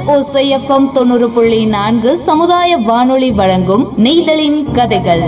ஓசை எஃப்எம் தொண்ணூறு புள்ளி நான்கு சமுதாய வானொலி வழங்கும் நெய்தலின் கதைகள்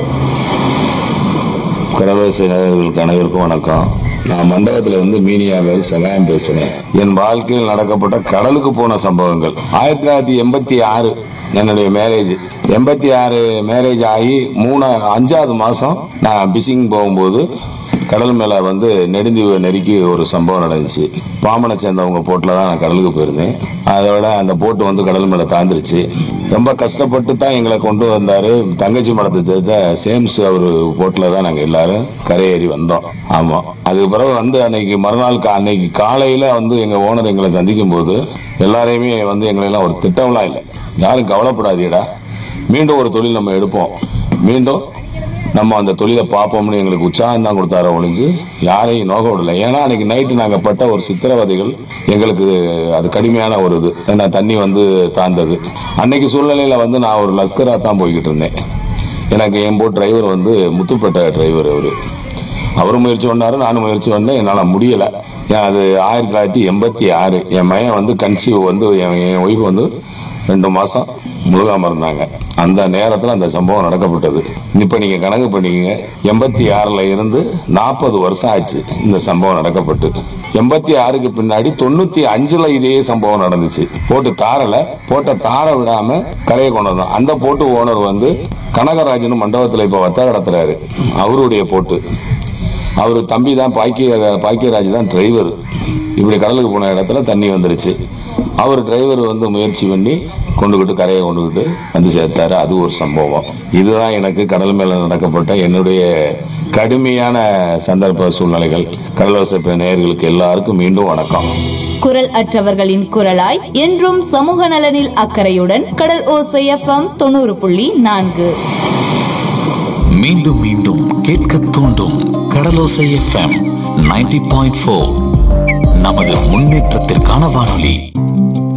கடலோசை நேயர்களுக்கு அனைவருக்கும் வணக்கம் நான் மண்டபத்துல இருந்து மீனியாவில் சகாயம் பேசுறேன் என் வாழ்க்கையில் நடக்கப்பட்ட கடலுக்கு போன சம்பவங்கள் ஆயிரத்தி தொள்ளாயிரத்தி எண்பத்தி ஆறு என்னுடைய மேரேஜ் எண்பத்தி ஆறு மேரேஜ் ஆகி மூணு அஞ்சாவது மாசம் நான் பிசிங் போகும்போது கடல் மேல வந்து நெடுந்தீவு நெருக்கி ஒரு சம்பவம் நடந்துச்சு பாம்பனை சேர்ந்தவங்க போட்டில் தான் நான் கடலுக்கு போயிருந்தேன் அதோட அந்த போட்டு வந்து கடல் மேல தாந்துருச்சு ரொம்ப கஷ்டப்பட்டு தான் எங்களை கொண்டு வந்தாரு தங்கச்சி மடத்தை சேர்த்த சேம்ஸ் அவர் போட்டில் தான் நாங்கள் எல்லாரும் கரையேறி வந்தோம் ஆமாம் அதுக்கு பிறகு வந்து அன்னைக்கு மறுநாள் கா- அன்னைக்கு காலையில் வந்து எங்கள் ஓனர் எங்களை சந்திக்கும் போது எல்லாரையுமே வந்து எங்களெல்லாம் ஒரு திட்டம்லாம் இல்லை யாரும் கவலைப்படாதீடா மீண்டும் ஒரு தொழில் நம்ம எடுப்போம் மீண்டும் நம்ம அந்த தொழிலை பார்ப்போம்னு எங்களுக்கு உற்சாகம் தான் கொடுத்தார ஒழிஞ்சு யாரையும் நோக விடல ஏன்னா அன்னைக்கு நைட்டு நாங்கள் பட்ட ஒரு சித்திரவதைகள் எங்களுக்கு அது கடுமையான ஒரு இது ஏன்னா தண்ணி வந்து தாழ்ந்தது அன்னைக்கு சூழ்நிலையில் வந்து நான் ஒரு லஸ்கராக தான் போய்கிட்டு இருந்தேன் எனக்கு என் போட் டிரைவர் வந்து முத்துப்பேட்டை டிரைவர் அவர் அவரும் முயற்சி பண்ணாரு நானும் முயற்சி பண்ணேன் என்னால் முடியலை ஏன் அது ஆயிரத்தி தொள்ளாயிரத்தி எண்பத்தி ஆறு என் மகன் வந்து கன்சீவ் வந்து என் என் ஒய்ஃப் வந்து ரெண்டு மாதம் முழுகாம இருந்தாங்க அந்த நேரத்தில் அந்த சம்பவம் நடக்கப்பட்டது இப்போ நீங்கள் கணக்கு பண்ணிக்கங்க எண்பத்தி ஆறில் இருந்து நாற்பது வருஷம் ஆச்சு இந்த சம்பவம் நடக்கப்பட்டு எண்பத்தி ஆறுக்கு பின்னாடி தொண்ணூற்றி அஞ்சில் இதே சம்பவம் நடந்துச்சு போட்டு தாரலை போட்ட தார விடாமல் கரையை கொண்டு வந்தோம் அந்த போட்டு ஓனர் வந்து கனகராஜன் மண்டபத்தில் இப்போ வத்த நடத்துறாரு அவருடைய போட்டு அவர் தம்பி தான் பாக்கிய பாக்கியராஜ் தான் டிரைவர் இப்படி கடலுக்கு போன இடத்துல தண்ணி வந்துருச்சு அவர் டிரைவர் வந்து முயற்சி பண்ணி கொண்டுகிட்டு கரையை கொண்டுகிட்டு வந்து சேர்த்தாரு அது ஒரு சம்பவம் இதுதான் எனக்கு கடல் மேல நடக்கப்பட்ட என்னுடைய கடுமையான சந்தர்ப்ப சூழ்நிலைகள் கடலோசை நேயர்களுக்கு எல்லாருக்கும் மீண்டும் வணக்கம் குரல் அற்றவர்களின் குரலாய் என்றும் சமூக நலனில் அக்கறையுடன் கடல் ஓசை எஃப்எம் தொண்ணூறு புள்ளி நான்கு மீண்டும் மீண்டும் கேட்க தூண்டும் கடலோசை எஃப்எம் 90.4 பாயிண்ட் நமது முன்னேற்றத்திற்கான வானொலி